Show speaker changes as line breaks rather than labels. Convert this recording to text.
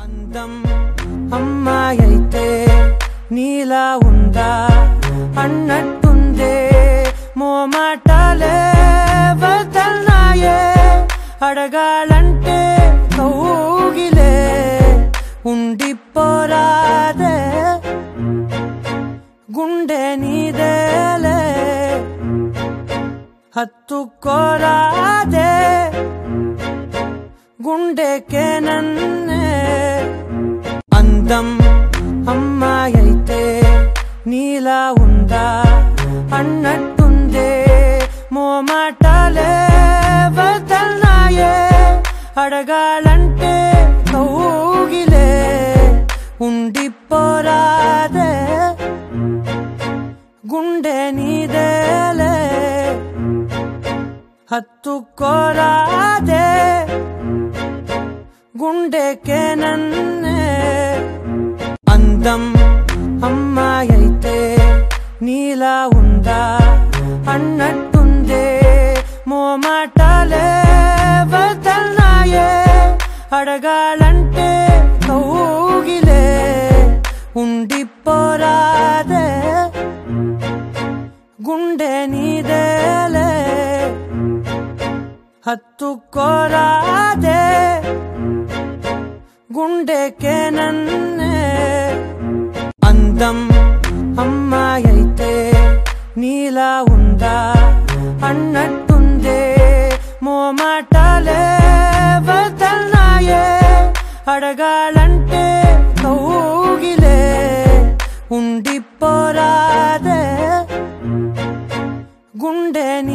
అందం అమ్మాయైతే నీలా ఉందా అన్నట్టుందే మోమాటాలే వదల్నాయే అడగాలంటే కౌగిలే ఉండిపోరాదే గుండె నీదేలే హత్తుకోరాదే గుండెకే నన్నే అందం అమ్మాయైతే నీలా ఉందా అన్నట్టుందే మోమాటాలే వదల్నాయే అడగాలంటే కౌగిలే ఉండిపోరాదే గుండె నీదేలే హత్తుకోరాదే గుండెకే నన్నే అందం అమ్మాయైతే నీలా ఉందా అన్నట్టుందే మోమాటాలే వదల్నాయే అడగాలంటే కౌగిలే ఉండిపోరాదే గుండె నీదేలే హత్తుకోరాదే గుండెకే నన్నే అందం అమ్మాయైతే నీలా ఉందా అన్నట్టుందే మోమాటాలే వదల్నాయే అడగాలంటే కౌగిలే ఉండిపోరాదే గుండె